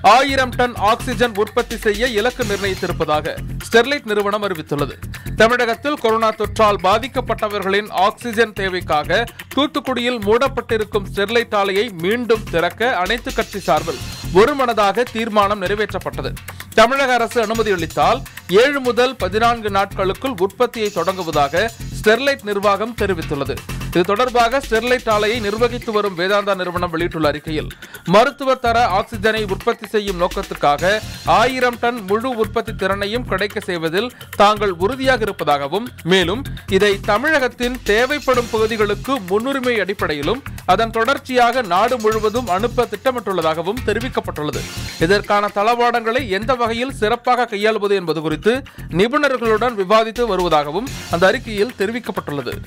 ஆயிரம் ton oxygen உற்பத்தி செய்ய இலக்கு நிர்ணயித்திருப்பதாக ஸ்டெர்லைட் நிறுவனம் அறிவித்துள்ளது தமிழகத்தில் கொரோனா தொற்றால் பாதிக்கப்பட்டவர்களின் ஆக்சிஜன் தேவைக்காக தூத்துக்குடியில் மூடப்பட்டிருக்கும் ஸ்டெர்லைட் ஆலையை மீண்டும் திறக்க அனைத்து கட்சி சார்பில் ஒருமனதாக தீர்மானம் நிறைவேற்றப்பட்டது தமிழக அரசு அனுமதி அளித்தால் ஏழு முதல் பதினான்கு நாட்களுக்குள் உற்பத்தியை தொடங்குவதாக ஸ்டெர்லைட் நிர்வாகம் தெரிவித்துள்ளது இது தொடர்பாக ஸ்டெர்லைட் ஆலையை நிர்வகித்து வரும் வேதாந்தா நிறுவனம் வெளியிட்டுள்ள அறிக்கையில் மருத்துவ தர ஆக்சிஜனை உற்பத்தி செய்யும் நோக்கத்துக்காக ஆயிரம் டன் முழு உற்பத்தி திறனையும் கிடைக்க செய்வதில் தாங்கள் உறுதியாக இருப்பதாகவும் மேலும் இதை தமிழகத்தின் தேவைப்படும் பகுதிகளுக்கு முன்னுரிமை அடிப்படையிலும் அதன் தொடர்ச்சியாக நாடு முழுவதும் அனுப்ப திட்டமிட்டுள்ளதாகவும் தெரிவிக்கப்பட்டுள்ளது இதற்கான தளவாடங்களை எந்த வகையில் சிறப்பாக கையாளுவது என்பது குறித்து நிபுணர்களுடன் விவாதித்து வருவதாகவும் அந்த அறிக்கையில் தெரிவிக்கப்பட்டுள்ளது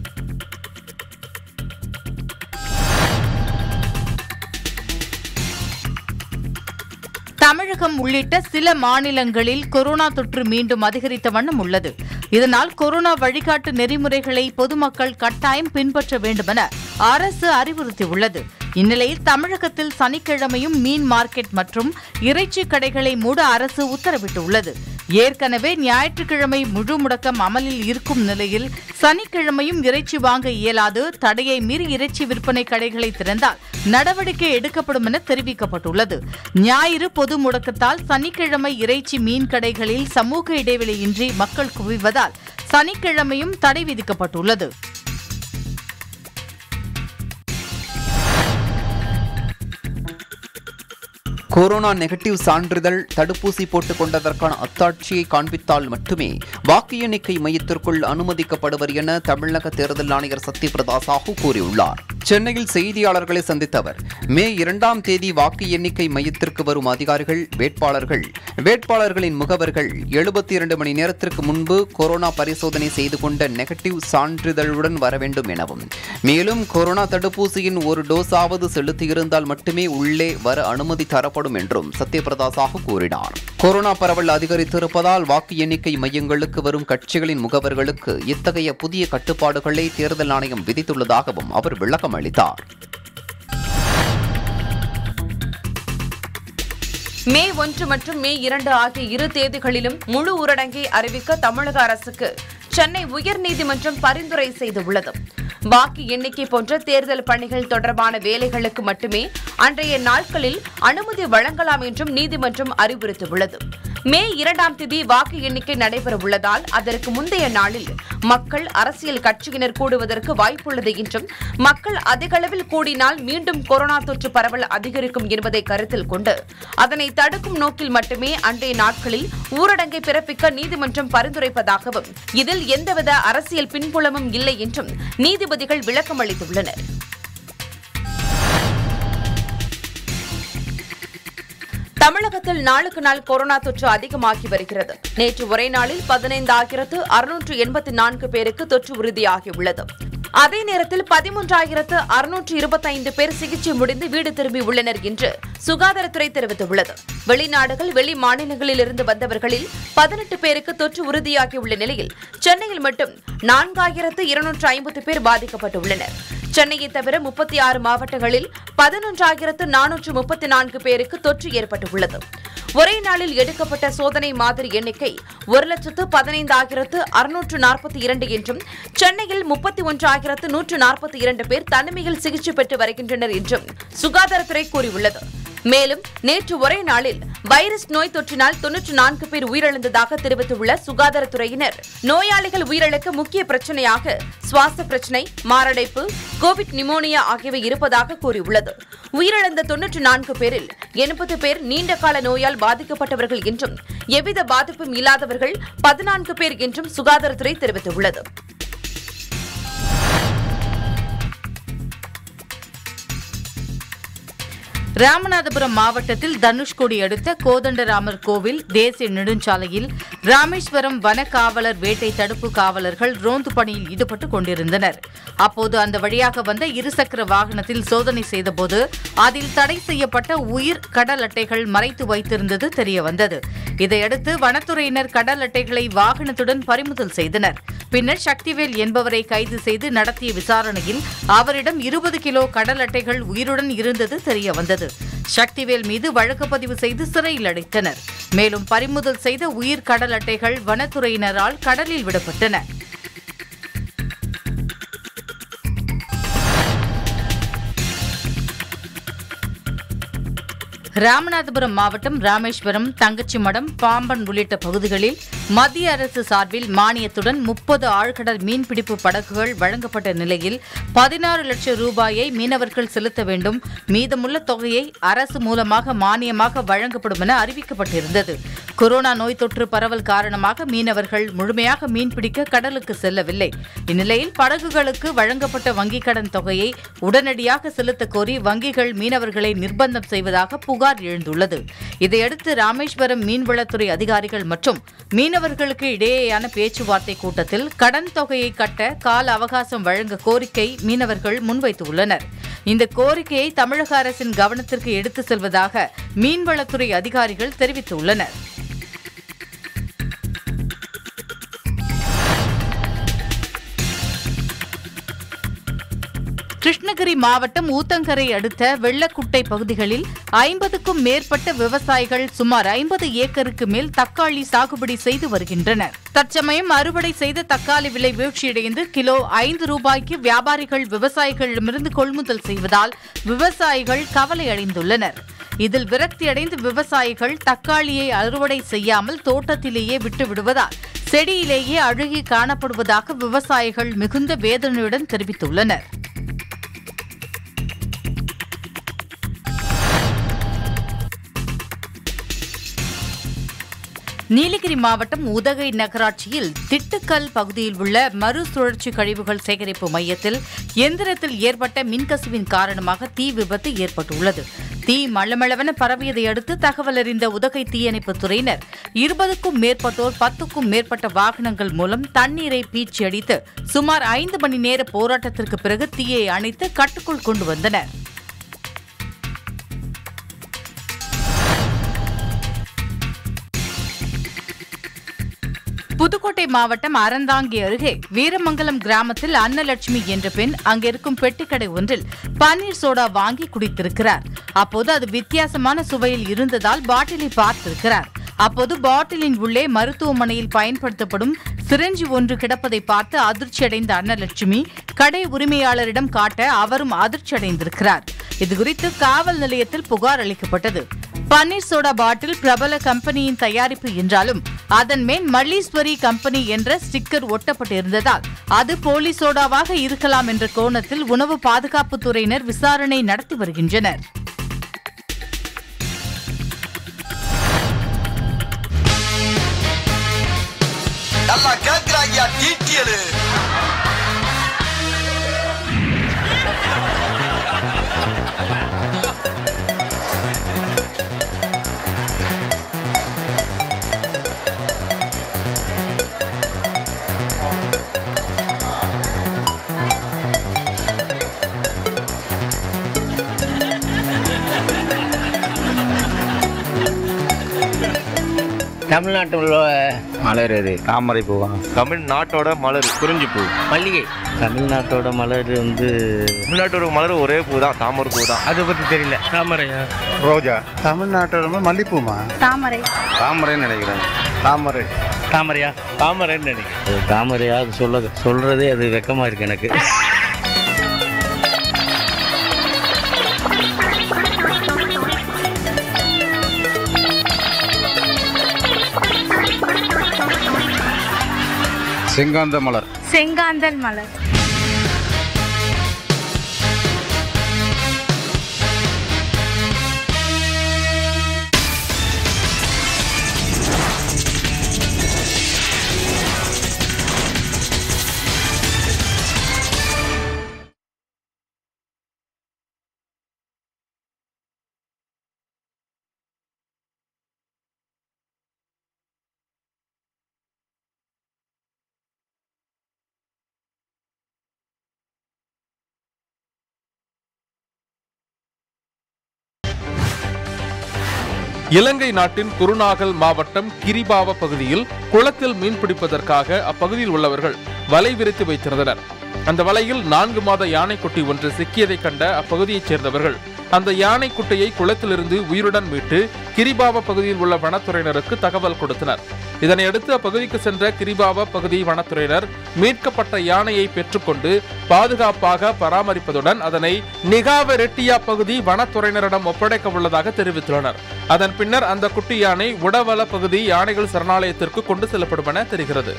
தமிழகம் உள்ளிட்ட சில மாநிலங்களில் கொரோனா தொற்று மீண்டும் அதிகரித்த வண்ணம் உள்ளது இதனால் கொரோனா வழிகாட்டு நெறிமுறைகளை பொதுமக்கள் கட்டாயம் பின்பற்ற வேண்டுமென அரசு அறிவுறுத்தியுள்ளது இந்நிலையில் தமிழகத்தில் சனிக்கிழமையும் மீன் மார்க்கெட் மற்றும் இறைச்சி கடைகளை மூட அரசு உத்தரவிட்டுள்ளது ஏற்கனவே ஞாயிற்றுக்கிழமை முழு முடக்கம் அமலில் இருக்கும் நிலையில் சனிக்கிழமையும் இறைச்சி வாங்க இயலாது தடையை மீறி இறைச்சி விற்பனை கடைகளை திறந்தால் நடவடிக்கை எடுக்கப்படும் என தெரிவிக்கப்பட்டுள்ளது ஞாயிறு பொது முடக்கத்தால் சனிக்கிழமை இறைச்சி மீன் கடைகளில் சமூக இடைவெளியின்றி மக்கள் குவிவதால் சனிக்கிழமையும் தடை விதிக்கப்பட்டுள்ளது கொரோனா நெகட்டிவ் சான்றிதழ் தடுப்பூசி போட்டுக் கொண்டதற்கான அத்தாட்சியை காண்பித்தால் மட்டுமே வாக்கு எண்ணிக்கை மையத்திற்குள் அனுமதிக்கப்படுவர் என தமிழக தேர்தல் ஆணையர் சத்யபிரதா சாஹூ கூறியுள்ளார் சென்னையில் செய்தியாளர்களை சந்தித்த அவர் மே இரண்டாம் தேதி வாக்கு எண்ணிக்கை மையத்திற்கு வரும் அதிகாரிகள் வேட்பாளர்கள் வேட்பாளர்களின் முகவர்கள் எழுபத்தி இரண்டு மணி நேரத்திற்கு முன்பு கொரோனா பரிசோதனை செய்து கொண்ட நெகட்டிவ் சான்றிதழுடன் வர வேண்டும் எனவும் மேலும் கொரோனா தடுப்பூசியின் ஒரு டோஸாவது செலுத்தியிருந்தால் மட்டுமே உள்ளே வர அனுமதி தரப்படும் என்றும் சத்யபிரதா சாஹூ கூறினார் கொரோனா பரவல் அதிகரித்திருப்பதால் வாக்கு எண்ணிக்கை மையங்களுக்கு வரும் கட்சிகளின் முகவர்களுக்கு இத்தகைய புதிய கட்டுப்பாடுகளை தேர்தல் ஆணையம் விதித்துள்ளதாகவும் அவர் விளக்கம் அளித்தார் மே ஒன்று மற்றும் மே இரண்டு ஆகிய இரு தேதிகளிலும் முழு ஊரடங்கை அறிவிக்க தமிழக அரசுக்கு சென்னை உயர்நீதிமன்றம் பரிந்துரை செய்துள்ளது வாக்கு எண்ணிக்கை போன்ற தேர்தல் பணிகள் தொடர்பான வேலைகளுக்கு மட்டுமே அன்றைய நாட்களில் அனுமதி வழங்கலாம் என்றும் நீதிமன்றம் அறிவுறுத்தியுள்ளது மே இரண்டாம் தேதி வாக்கு எண்ணிக்கை நடைபெறவுள்ளதால் அதற்கு முந்தைய நாளில் மக்கள் அரசியல் கட்சியினர் கூடுவதற்கு வாய்ப்புள்ளது என்றும் மக்கள் அதிக அளவில் கூடினால் மீண்டும் கொரோனா தொற்று பரவல் அதிகரிக்கும் என்பதை கருத்தில் கொண்டு அதனை தடுக்கும் நோக்கில் மட்டுமே அன்றைய நாட்களில் ஊரடங்கை பிறப்பிக்க நீதிமன்றம் பரிந்துரைப்பதாகவும் இதில் எந்தவித அரசியல் பின்புலமும் இல்லை என்றும் நீதிபதிகள் விளக்கம் அளித்துள்ளனர் தமிழகத்தில் நாளுக்கு நாள் கொரோனா தொற்று அதிகமாகி வருகிறது நேற்று ஒரே நாளில் பதினைந்தாயிரத்து அறுநூற்று எண்பத்தி நான்கு பேருக்கு தொற்று உறுதியாகியுள்ளது அதே நேரத்தில் பதிமூன்றாயிரத்து அறுநூற்று இருபத்தைந்து பேர் சிகிச்சை முடிந்து வீடு திரும்பி உள்ளனர் என்று சுகாதாரத்துறை தெரிவித்துள்ளது வெளிநாடுகள் வெளி மாநிலங்களிலிருந்து வந்தவர்களில் பதினெட்டு பேருக்கு தொற்று உறுதியாகியுள்ள நிலையில் சென்னையில் மட்டும் நான்காயிரத்து இருநூற்று ஐம்பது பேர் பாதிக்கப்பட்டுள்ளனர் சென்னையை தவிர முப்பத்தி ஆறு மாவட்டங்களில் பதினொன்றாயிரத்து நானூற்று முப்பத்தி நான்கு பேருக்கு தொற்று ஏற்பட்டுள்ளது ஒரே நாளில் எடுக்கப்பட்ட சோதனை மாதிரி எண்ணிக்கை ஒரு லட்சத்து பதினைந்தாயிரத்து அறுநூற்று நாற்பத்தி இரண்டு என்றும் சென்னையில் முப்பத்தி ஒன்றாயிரத்து நூற்று நாற்பத்தி இரண்டு பேர் தனிமையில் சிகிச்சை பெற்று வருகின்றனர் என்றும் சுகாதாரத்துறை கூறியுள்ளது மேலும் நேற்று ஒரே நாளில் வைரஸ் நோய் தொற்றினால் தொன்னூற்று நான்கு பேர் உயிரிழந்ததாக தெரிவித்துள்ள சுகாதாரத்துறையினர் நோயாளிகள் உயிரிழக்க முக்கிய பிரச்சனையாக சுவாச பிரச்சனை மாரடைப்பு கோவிட் நிமோனியா ஆகியவை இருப்பதாக கூறியுள்ளது உயிரிழந்த தொன்னூற்று நான்கு பேரில் எண்பது பேர் நீண்ட கால நோயால் பாதிக்கப்பட்டவர்கள் என்றும் எவ்வித பாதிப்பும் இல்லாதவர்கள் பதினான்கு பேர் என்றும் சுகாதாரத்துறை தெரிவித்துள்ளது ராமநாதபுரம் மாவட்டத்தில் தனுஷ்கோடி அடுத்த கோதண்டராமர் கோவில் தேசிய நெடுஞ்சாலையில் ராமேஸ்வரம் வன காவலர் வேட்டை தடுப்பு காவலர்கள் ரோந்து பணியில் ஈடுபட்டு கொண்டிருந்தனர் அப்போது அந்த வழியாக வந்த இருசக்கர வாகனத்தில் சோதனை செய்தபோது அதில் தடை செய்யப்பட்ட உயிர் கடல் அட்டைகள் மறைத்து வைத்திருந்தது தெரியவந்தது இதையடுத்து வனத்துறையினர் கடல் அட்டைகளை வாகனத்துடன் பறிமுதல் செய்தனர் பின்னர் சக்திவேல் என்பவரை கைது செய்து நடத்திய விசாரணையில் அவரிடம் இருபது கிலோ கடல் அட்டைகள் உயிருடன் இருந்தது தெரிய வந்தது சக்திவேல் மீது வழக்கு பதிவு செய்து சிறையில் அடைத்தனர் மேலும் பறிமுதல் செய்த உயிர் கடல் அட்டைகள் வனத்துறையினரால் கடலில் விடப்பட்டன ராமநாதபுரம் மாவட்டம் ராமேஸ்வரம் தங்கச்சிமடம் பாம்பன் உள்ளிட்ட பகுதிகளில் மத்திய அரசு சார்பில் மானியத்துடன் முப்பது ஆழ்கடல் மீன்பிடிப்பு படகுகள் வழங்கப்பட்ட நிலையில் பதினாறு லட்சம் ரூபாயை மீனவர்கள் செலுத்த வேண்டும் மீதமுள்ள தொகையை அரசு மூலமாக மானியமாக வழங்கப்படும் என அறிவிக்கப்பட்டிருந்தது கொரோனா நோய் தொற்று பரவல் காரணமாக மீனவர்கள் முழுமையாக மீன்பிடிக்க கடலுக்கு செல்லவில்லை இந்நிலையில் படகுகளுக்கு வழங்கப்பட்ட வங்கிக் கடன் தொகையை உடனடியாக செலுத்த கோரி வங்கிகள் மீனவர்களை நிர்பந்தம் செய்வதாக புகார் எழுந்துள்ளது இதையடுத்து ராமேஸ்வரம் மீன்வளத்துறை அதிகாரிகள் மற்றும் மீனவர்களுக்கு இடையேயான பேச்சுவார்த்தை கூட்டத்தில் கடன் தொகையை கட்ட கால அவகாசம் வழங்க கோரிக்கை மீனவர்கள் முன்வைத்துள்ளனர் இந்த கோரிக்கையை தமிழக அரசின் கவனத்திற்கு எடுத்து செல்வதாக மீன்வளத்துறை அதிகாரிகள் தெரிவித்துள்ளனர் கிருஷ்ணகிரி மாவட்டம் ஊத்தங்கரை அடுத்த வெள்ளக்குட்டை பகுதிகளில் ஐம்பதுக்கும் மேற்பட்ட விவசாயிகள் சுமார் ஐம்பது ஏக்கருக்கு மேல் தக்காளி சாகுபடி செய்து வருகின்றனர் தற்சமயம் அறுவடை செய்த தக்காளி விலை வீழ்ச்சியடைந்து கிலோ ஐந்து ரூபாய்க்கு வியாபாரிகள் விவசாயிகளிடமிருந்து கொள்முதல் செய்வதால் விவசாயிகள் கவலை அடைந்துள்ளனர் இதில் விரக்தியடைந்த விவசாயிகள் தக்காளியை அறுவடை செய்யாமல் தோட்டத்திலேயே விட்டு விடுவதால் செடியிலேயே அழுகி காணப்படுவதாக விவசாயிகள் மிகுந்த வேதனையுடன் தெரிவித்துள்ளனர் நீலகிரி மாவட்டம் உதகை நகராட்சியில் திட்டுக்கல் பகுதியில் உள்ள மறுசுழற்சி கழிவுகள் சேகரிப்பு மையத்தில் எந்திரத்தில் ஏற்பட்ட மின்கசிவின் காரணமாக தீ விபத்து ஏற்பட்டுள்ளது தீ மளமளவென பரவியதை அடுத்து தகவல் அறிந்த உதகை தீயணைப்புத் துறையினர் இருபதுக்கும் மேற்பட்டோர் பத்துக்கும் மேற்பட்ட வாகனங்கள் மூலம் தண்ணீரை பீச்சி அடித்து சுமார் ஐந்து மணி நேர போராட்டத்திற்கு பிறகு தீயை அணைத்து கட்டுக்குள் கொண்டு வந்தனர் புதுக்கோட்டை மாவட்டம் அறந்தாங்கி அருகே வீரமங்கலம் கிராமத்தில் அன்னலட்சுமி என்ற பெண் அங்கிருக்கும் பெட்டிக்கடை ஒன்றில் பன்னீர் சோடா வாங்கி குடித்திருக்கிறார் அப்போது அது வித்தியாசமான சுவையில் இருந்ததால் பாட்டிலை பார்த்திருக்கிறார் அப்போது பாட்டிலின் உள்ளே மருத்துவமனையில் பயன்படுத்தப்படும் சிரஞ்சி ஒன்று கிடப்பதை பார்த்து அதிர்ச்சியடைந்த அன்னலட்சுமி கடை உரிமையாளரிடம் காட்ட அவரும் அதிர்ச்சியடைந்திருக்கிறார் இதுகுறித்து காவல் நிலையத்தில் புகார் அளிக்கப்பட்டது பன்னீர் சோடா பாட்டில் பிரபல கம்பெனியின் தயாரிப்பு என்றாலும் அதன் மேல் மல்லீஸ்வரி கம்பெனி என்ற ஸ்டிக்கர் ஒட்டப்பட்டிருந்ததால் அது போலி சோடாவாக இருக்கலாம் என்ற கோணத்தில் உணவு பாதுகாப்புத் துறையினர் விசாரணை நடத்தி வருகின்றனர் நல்லா கேக்குறாங்கயா டீட்டியலு தமிழ்நாட்டில் உள்ள மலர் எது தாமரை பூவா தமிழ்நாட்டோட மலர் குறிஞ்சி பூ மல்லிகை தமிழ்நாட்டோட மலர் வந்து தமிழ்நாட்டோட மலர் ஒரே பூ தான் தாமரை பூ தான் அதை பற்றி தெரியல தாமரையா ரோஜா தமிழ்நாட்டோட மல்லிப்பூமா தாமரை தாமரைன்னு நினைக்கிறேன் தாமரை தாமரையா தாமரைன்னு நினைக்கிறேன் தாமரையா அது சொல்ல சொல்றதே அது வெக்கமா இருக்கு எனக்கு செங்காந்த மலர் செங்காந்தல் மலர் இலங்கை நாட்டின் குருநாகல் மாவட்டம் கிரிபாவ பகுதியில் குளத்தில் மீன் பிடிப்பதற்காக அப்பகுதியில் உள்ளவர்கள் வலை விரித்து வைத்திருந்தனர் அந்த வலையில் நான்கு மாத யானைக்குட்டி ஒன்று சிக்கியதைக் கண்ட அப்பகுதியைச் சேர்ந்தவர்கள் அந்த யானைக்குட்டியை குளத்திலிருந்து உயிருடன் மீட்டு கிரிபாவ பகுதியில் உள்ள வனத்துறையினருக்கு தகவல் கொடுத்தனர் இதனையடுத்து அப்பகுதிக்கு சென்ற கிரிபாவ பகுதி வனத்துறையினர் மீட்கப்பட்ட யானையை பெற்றுக்கொண்டு பாதுகாப்பாக பராமரிப்பதுடன் அதனை நிகாவ ரெட்டியா பகுதி வனத்துறையினரிடம் ஒப்படைக்க உள்ளதாக தெரிவித்துள்ளனர் அதன் பின்னர் அந்த குட்டி யானை உடவல பகுதி யானைகள் சரணாலயத்திற்கு கொண்டு செல்லப்படும் என தெரிகிறது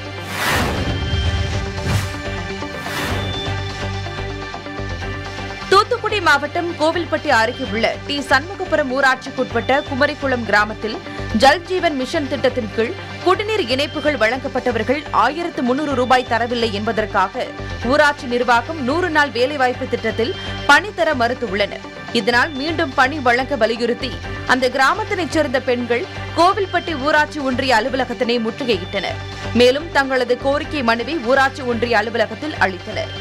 தூத்துக்குடி மாவட்டம் கோவில்பட்டி அருகே உள்ள டி சண்முகபுரம் ஊராட்சிக்குட்பட்ட குமரிக்குளம் கிராமத்தில் ஜல் ஜீவன் மிஷன் திட்டத்தின் கீழ் குடிநீர் இணைப்புகள் வழங்கப்பட்டவர்கள் ஆயிரத்து முன்னூறு ரூபாய் தரவில்லை என்பதற்காக ஊராட்சி நிர்வாகம் நூறு நாள் வேலைவாய்ப்பு திட்டத்தில் பணி தர மறுத்துள்ளனர் இதனால் மீண்டும் பணி வழங்க வலியுறுத்தி அந்த கிராமத்தினைச் சேர்ந்த பெண்கள் கோவில்பட்டி ஊராட்சி ஒன்றிய அலுவலகத்தினை முற்றுகையிட்டனர் மேலும் தங்களது கோரிக்கை மனுவை ஊராட்சி ஒன்றிய அலுவலகத்தில் அளித்தனர்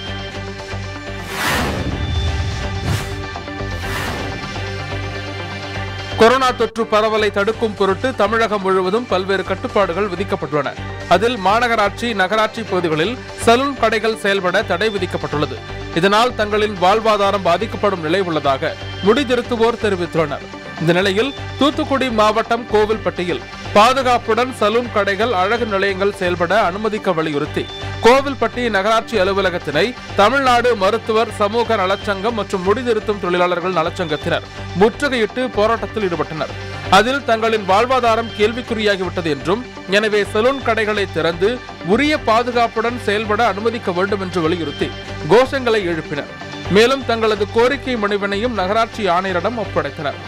கொரோனா தொற்று பரவலை தடுக்கும் பொருட்டு தமிழகம் முழுவதும் பல்வேறு கட்டுப்பாடுகள் விதிக்கப்பட்டுள்ளன அதில் மாநகராட்சி நகராட்சி பகுதிகளில் சலூன் கடைகள் செயல்பட தடை விதிக்கப்பட்டுள்ளது இதனால் தங்களின் வாழ்வாதாரம் பாதிக்கப்படும் நிலை உள்ளதாக முடிதிருத்துவோர் தெரிவித்துள்ளனர் இந்த நிலையில் தூத்துக்குடி மாவட்டம் கோவில்பட்டியில் பாதுகாப்புடன் சலூன் கடைகள் அழகு நிலையங்கள் செயல்பட அனுமதிக்க வலியுறுத்தி கோவில்பட்டி நகராட்சி அலுவலகத்தினை தமிழ்நாடு மருத்துவர் சமூக நலச்சங்கம் மற்றும் முடிதிருத்தும் தொழிலாளர்கள் நலச்சங்கத்தினர் முற்றுகையிட்டு போராட்டத்தில் ஈடுபட்டனர் அதில் தங்களின் வாழ்வாதாரம் கேள்விக்குறியாகிவிட்டது என்றும் எனவே சலூன் கடைகளை திறந்து உரிய பாதுகாப்புடன் செயல்பட அனுமதிக்க வேண்டும் என்று வலியுறுத்தி கோஷங்களை எழுப்பினர் மேலும் தங்களது கோரிக்கை மனுவினையும் நகராட்சி ஆணையரிடம் ஒப்படைத்தனர்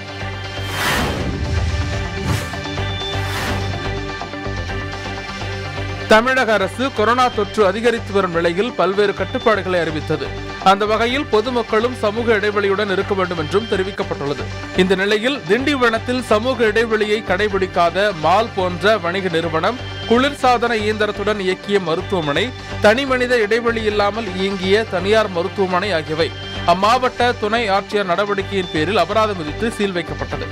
தமிழக அரசு கொரோனா தொற்று அதிகரித்து வரும் நிலையில் பல்வேறு கட்டுப்பாடுகளை அறிவித்தது அந்த வகையில் பொதுமக்களும் சமூக இடைவெளியுடன் இருக்க வேண்டும் என்றும் தெரிவிக்கப்பட்டுள்ளது இந்த நிலையில் திண்டிவனத்தில் சமூக இடைவெளியை கடைபிடிக்காத மால் போன்ற வணிக நிறுவனம் குளிர்சாதன இயந்திரத்துடன் இயக்கிய மருத்துவமனை தனிமனித இடைவெளி இல்லாமல் இயங்கிய தனியார் மருத்துவமனை ஆகியவை அம்மாவட்ட துணை ஆட்சியர் நடவடிக்கையின் பேரில் அபராதம் விதித்து சீல் வைக்கப்பட்டது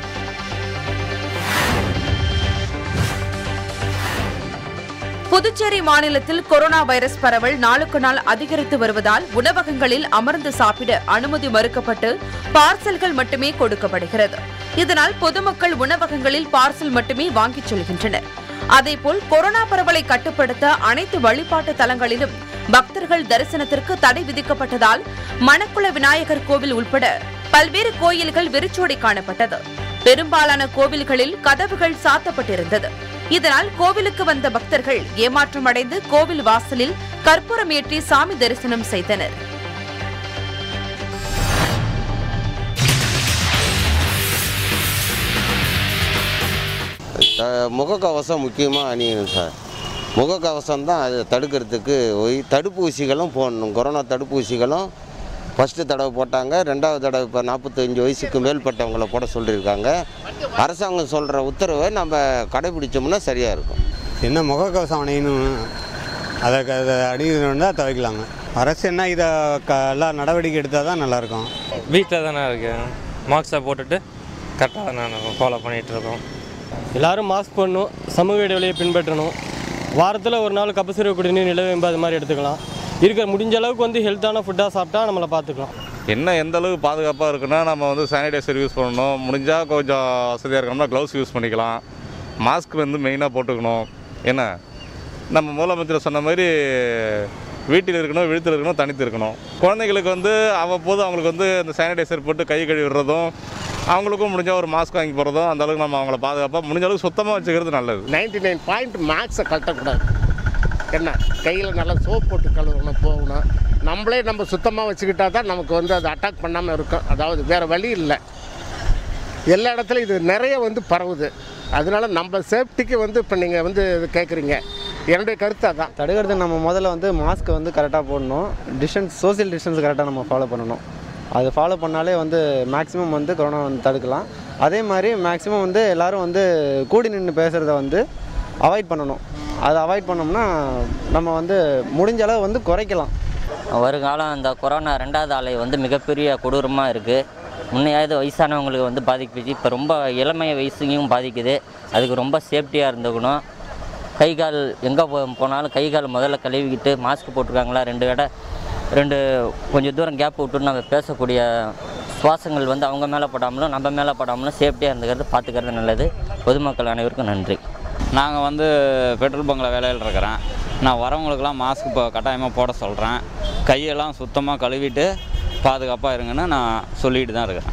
புதுச்சேரி மாநிலத்தில் கொரோனா வைரஸ் பரவல் நாளுக்கு நாள் அதிகரித்து வருவதால் உணவகங்களில் அமர்ந்து சாப்பிட அனுமதி மறுக்கப்பட்டு பார்சல்கள் மட்டுமே கொடுக்கப்படுகிறது இதனால் பொதுமக்கள் உணவகங்களில் பார்சல் மட்டுமே வாங்கிச் செல்கின்றனர் அதேபோல் கொரோனா பரவலை கட்டுப்படுத்த அனைத்து வழிபாட்டு தலங்களிலும் பக்தர்கள் தரிசனத்திற்கு தடை விதிக்கப்பட்டதால் மணக்குள விநாயகர் கோவில் உட்பட பல்வேறு கோயில்கள் வெறிச்சோடி காணப்பட்டது பெரும்பாலான கோவில்களில் கதவுகள் சாத்தப்பட்டிருந்தது இதனால் கோவிலுக்கு வந்த பக்தர்கள் ஏமாற்றமடைந்து கோவில் வாசலில் கற்பூரம் ஏற்றி சாமி தரிசனம் செய்தனர் த- முகக்கவசம் முக்கியமாக அணியணும் சார் முகக்கவசம் தான் அதை தடுக்கிறதுக்கு ஒய் தடுப்பூசிகளும் போடணும் கொரோனா தடுப்பூசிகளும் ஃபஸ்ட்டு தடவை போட்டாங்க ரெண்டாவது தடவை இப்போ நாற்பத்தஞ்சு வயசுக்கு மேற்பட்டவங்கள போட சொல்லியிருக்காங்க அரசாங்கம் சொல்கிற உத்தரவை நம்ம கடைபிடிச்சோம்னா சரியாக இருக்கும் என்ன முகக்கவசம் அணியணும் அதை க- அதை அணியணுன்னா தவிக்கலாங்க அரசு என்ன இதை க எல்லாம் நடவடிக்கை எடுத்தால் தான் நல்லாயிருக்கும் வீட்டில் தானே இருக்கேன் மாஸ்க்கை போட்டுட்டு கரெக்டாக நான் ஃபாலோ பண்ணிகிட்டு இருக்கோம் எல்லாரும் மாஸ்க் போடணும் சமூக இடைவெளியை பின்பற்றணும் வாரத்தில் ஒரு நாள் கபசுர குடிநீர் நிலவேம்பு அது மாதிரி எடுத்துக்கலாம் இருக்கிற முடிஞ்ச அளவுக்கு வந்து ஹெல்த்தான ஃபுட்டாக சாப்பிட்டா நம்மளை பார்த்துக்கலாம் என்ன எந்த அளவுக்கு பாதுகாப்பாக இருக்குன்னா நம்ம வந்து சானிடைசர் யூஸ் பண்ணணும் முடிஞ்சால் கொஞ்சம் வசதியாக இருக்கணும்னா க்ளவுஸ் யூஸ் பண்ணிக்கலாம் மாஸ்க் வந்து மெயினாக போட்டுக்கணும் என்ன நம்ம முதலமைச்சர் சொன்ன மாதிரி வீட்டில் இருக்கணும் விழுத்தில் இருக்கணும் தனித்து இருக்கணும் குழந்தைங்களுக்கு வந்து அவ்வப்போது அவங்களுக்கு வந்து அந்த சானிடைசர் போட்டு கை கழுவி விடுறதும் அவங்களுக்கும் முடிஞ்ச ஒரு மாஸ்க் வாங்கி போகிறதும் அந்த அளவுக்கு நம்ம அவங்கள பாதுகாப்பாக முடிஞ்ச அளவுக்கு சுத்தமாக வச்சுக்கிறது நல்லது நைன்டி நைன் பாயிண்ட் மேக்ஸை கட்டக்கூடாது என்ன கையில் நல்லா சோப் போட்டு கழுவணும் போகணும் நம்மளே நம்ம சுத்தமாக வச்சுக்கிட்டா தான் நமக்கு வந்து அது அட்டாக் பண்ணாமல் இருக்கும் அதாவது வேறு வழி இல்லை எல்லா இடத்துலையும் இது நிறைய வந்து பரவுது அதனால நம்ம சேஃப்டிக்கு வந்து இப்போ நீங்கள் வந்து இது கேட்குறீங்க என்னுடைய கருத்து அதான் தடுக்கிறது நம்ம முதல்ல வந்து மாஸ்க்கை வந்து கரெக்டாக போடணும் டிஸ்டன்ஸ் சோஷியல் டிஸ்டன்ஸ் கரெக்டாக நம்ம ஃபாலோ பண்ணணும் அது ஃபாலோ பண்ணாலே வந்து மேக்ஸிமம் வந்து கொரோனா வந்து தடுக்கலாம் அதே மாதிரி மேக்ஸிமம் வந்து எல்லாரும் வந்து கூடி நின்று பேசுகிறத வந்து அவாய்ட் பண்ணணும் அதை அவாய்ட் பண்ணோம்னா நம்ம வந்து முடிஞ்ச அளவு வந்து குறைக்கலாம் வருங்காலம் இந்த கொரோனா ரெண்டாவது அலை வந்து மிகப்பெரிய கொடூரமாக இருக்குது முன்னையாவது வயசானவங்களுக்கு வந்து பாதிக்குது இப்போ ரொம்ப இளமை வயசுலையும் பாதிக்குது அதுக்கு ரொம்ப சேஃப்டியாக இருந்துக்கணும் கை கால் எங்கே போ போனாலும் கை கால் முதல்ல கழுவிக்கிட்டு மாஸ்க் போட்டிருக்காங்களா ரெண்டு கடை ரெண்டு கொஞ்சம் தூரம் கேப் விட்டு நம்ம பேசக்கூடிய சுவாசங்கள் வந்து அவங்க மேலே படாமலும் நம்ம மேலே படாமலும் சேஃப்டியாக இருந்துக்கிறது பார்த்துக்கிறது நல்லது பொதுமக்கள் அனைவருக்கும் நன்றி நாங்கள் வந்து பெட்ரோல் பங்கில் வேலையில் இருக்கிறேன் நான் வரவங்களுக்கெல்லாம் மாஸ்க் இப்போ கட்டாயமாக போட சொல்கிறேன் கையெல்லாம் சுத்தமாக கழுவிட்டு பாதுகாப்பாக இருங்கன்னு நான் சொல்லிட்டு தான் இருக்கிறேன்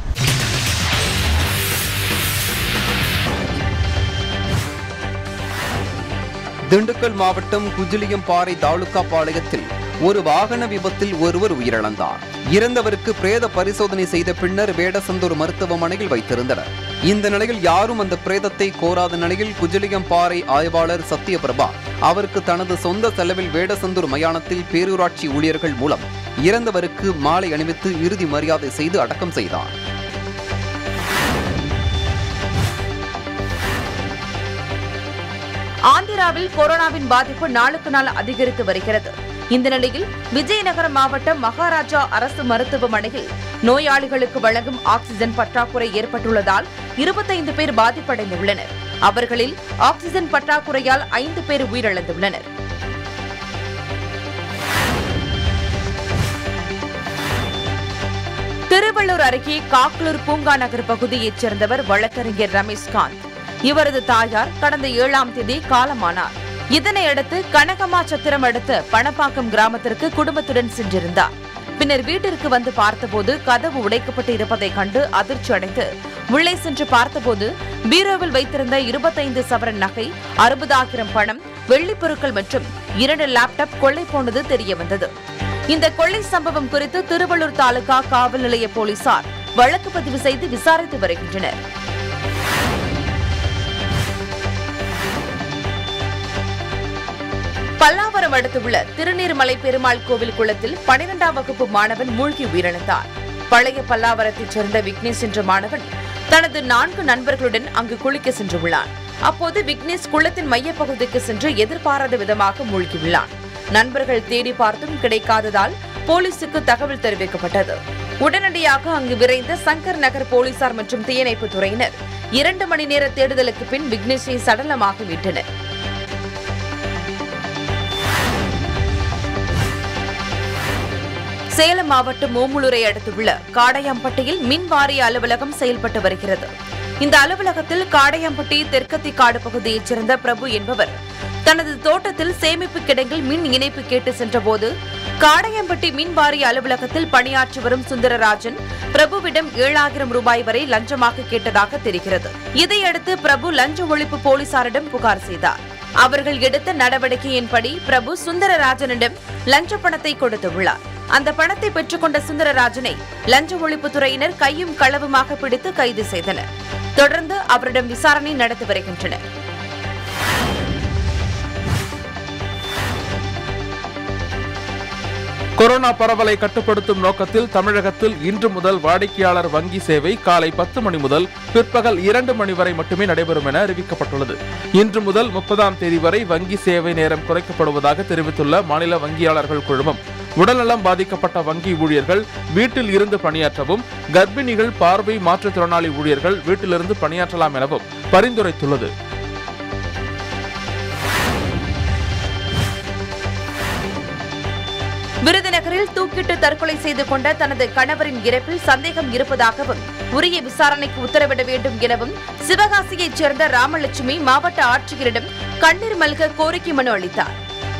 திண்டுக்கல் மாவட்டம் குஜிலியம்பாறை தாலுகா பாளையத்தில் ஒரு வாகன விபத்தில் ஒருவர் உயிரிழந்தார் இறந்தவருக்கு பிரேத பரிசோதனை செய்த பின்னர் வேடசந்தூர் மருத்துவமனையில் வைத்திருந்தனர் இந்த நிலையில் யாரும் அந்த பிரேதத்தை கோராத நிலையில் குஜிலியம்பாறை ஆய்வாளர் சத்யபிரபா அவருக்கு தனது சொந்த செலவில் வேடசந்தூர் மயானத்தில் பேரூராட்சி ஊழியர்கள் மூலம் இறந்தவருக்கு மாலை அணிவித்து இறுதி மரியாதை செய்து அடக்கம் செய்தார் ஆந்திராவில் கொரோனாவின் பாதிப்பு நாளுக்கு நாள் அதிகரித்து வருகிறது இந்த நிலையில் விஜயநகரம் மாவட்டம் மகாராஜா அரசு மருத்துவமனையில் நோயாளிகளுக்கு வழங்கும் ஆக்சிஜன் பற்றாக்குறை ஏற்பட்டுள்ளதால் இருபத்தைந்து பேர் பாதிப்படைந்துள்ளனர் அவர்களில் ஆக்சிஜன் பற்றாக்குறையால் ஐந்து பேர் உயிரிழந்துள்ளனர் திருவள்ளூர் அருகே காக்லூர் பூங்கா நகர் பகுதியைச் சேர்ந்தவர் வழக்கறிஞர் ரமேஷ்காந்த் இவரது தாயார் கடந்த ஏழாம் தேதி காலமானார் இதனையடுத்து கனகமா சத்திரம் அடுத்த பணப்பாக்கம் கிராமத்திற்கு குடும்பத்துடன் சென்றிருந்தார் பின்னர் வீட்டிற்கு வந்து பார்த்தபோது கதவு உடைக்கப்பட்டு இருப்பதைக் கண்டு அதிர்ச்சி அடைந்து உள்ளே சென்று பார்த்தபோது பீரோவில் வைத்திருந்த இருபத்தைந்து சவரன் நகை அறுபதாயிரம் பணம் வெள்ளிப் பொருட்கள் மற்றும் இரண்டு லேப்டாப் கொள்ளை போனது தெரியவந்தது இந்த கொள்ளை சம்பவம் குறித்து திருவள்ளூர் தாலுகா காவல் நிலைய போலீசார் வழக்கு பதிவு செய்து விசாரித்து வருகின்றனர் பல்லாவரம் அடுத்துள்ள திருநீர்மலை பெருமாள் கோவில் குளத்தில் பனிரெண்டாம் வகுப்பு மாணவன் மூழ்கி உயிரிழந்தார் பழைய பல்லாவரத்தைச் சேர்ந்த விக்னேஷ் என்ற மாணவன் தனது நான்கு நண்பர்களுடன் அங்கு குளிக்க சென்றுள்ளான் அப்போது விக்னேஷ் குளத்தின் மையப்பகுதிக்கு சென்று எதிர்பாராத விதமாக மூழ்கியுள்ளான் நண்பர்கள் தேடி பார்த்தும் கிடைக்காததால் போலீசுக்கு தகவல் தெரிவிக்கப்பட்டது உடனடியாக அங்கு விரைந்த சங்கர் நகர் போலீசார் மற்றும் தீயணைப்பு துறையினர் இரண்டு மணி நேர தேடுதலுக்கு பின் விக்னேஷை சடலமாக மீட்டனர் சேலம் மாவட்டம் ஓமுலூரை அடுத்துள்ள காடையாம்பட்டியில் மின் வாரிய அலுவலகம் செயல்பட்டு வருகிறது இந்த அலுவலகத்தில் காடையாம்பட்டி தெற்கத்திக்காடு பகுதியைச் சேர்ந்த பிரபு என்பவர் தனது தோட்டத்தில் சேமிப்பு கிடங்கில் மின் இணைப்பு கேட்டு சென்றபோது காடையம்பட்டி மின் வாரிய அலுவலகத்தில் பணியாற்றி வரும் சுந்தரராஜன் பிரபுவிடம் ஏழாயிரம் ரூபாய் வரை லஞ்சமாக கேட்டதாக தெரிகிறது இதையடுத்து பிரபு லஞ்ச ஒழிப்பு போலீசாரிடம் புகார் செய்தார் அவர்கள் எடுத்த நடவடிக்கையின்படி பிரபு சுந்தரராஜனிடம் லஞ்ச பணத்தை கொடுத்துள்ளார் அந்த பணத்தை பெற்றுக்கொண்ட சுந்தரராஜனை லஞ்ச ஒழிப்புத்துறையினர் கையும் களவுமாக பிடித்து கைது செய்தனர் தொடர்ந்து அவரிடம் விசாரணை நடத்தி வருகின்றனர் கொரோனா பரவலை கட்டுப்படுத்தும் நோக்கத்தில் தமிழகத்தில் இன்று முதல் வாடிக்கையாளர் வங்கி சேவை காலை பத்து மணி முதல் பிற்பகல் இரண்டு மணி வரை மட்டுமே நடைபெறும் என அறிவிக்கப்பட்டுள்ளது இன்று முதல் முப்பதாம் தேதி வரை வங்கி சேவை நேரம் குறைக்கப்படுவதாக தெரிவித்துள்ள மாநில வங்கியாளர்கள் குழுமம் உடல்நலம் பாதிக்கப்பட்ட வங்கி ஊழியர்கள் வீட்டில் இருந்து பணியாற்றவும் கர்ப்பிணிகள் பார்வை மாற்றுத்திறனாளி ஊழியர்கள் வீட்டிலிருந்து பணியாற்றலாம் எனவும் பரிந்துரைத்துள்ளது விருதுநகரில் தூக்கிட்டு தற்கொலை செய்து கொண்ட தனது கணவரின் இறப்பில் சந்தேகம் இருப்பதாகவும் உரிய விசாரணைக்கு உத்தரவிட வேண்டும் எனவும் சிவகாசியைச் சேர்ந்த ராமலட்சுமி மாவட்ட ஆட்சியரிடம் கண்ணீர் மல்க கோரிக்கை மனு அளித்தார்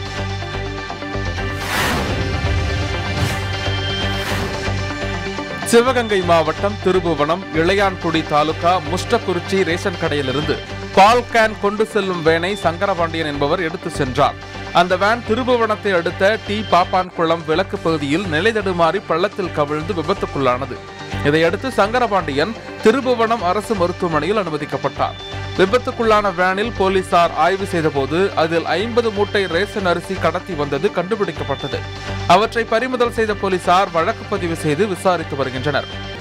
சிவகங்கை மாவட்டம் திருபுவனம் இளையான்குடி தாலுகா முஷ்டக்குறிச்சி ரேஷன் கடையிலிருந்து பால் கேன் கொண்டு செல்லும் வேனை சங்கரபாண்டியன் என்பவர் எடுத்து சென்றார் அந்த வேன் திருபுவனத்தை அடுத்த டி பாப்பான்குளம் விளக்கு பகுதியில் நிலைதடுமாறி பள்ளத்தில் கவிழ்ந்து விபத்துக்குள்ளானது இதையடுத்து சங்கரபாண்டியன் திருபுவனம் அரசு மருத்துவமனையில் அனுமதிக்கப்பட்டார் விபத்துக்குள்ளான வேனில் போலீசார் ஆய்வு செய்தபோது அதில் ஐம்பது மூட்டை ரேஷன் அரிசி கடத்தி வந்தது கண்டுபிடிக்கப்பட்டது அவற்றை பறிமுதல் செய்த போலீசார் வழக்கு பதிவு செய்து விசாரித்து வருகின்றனர்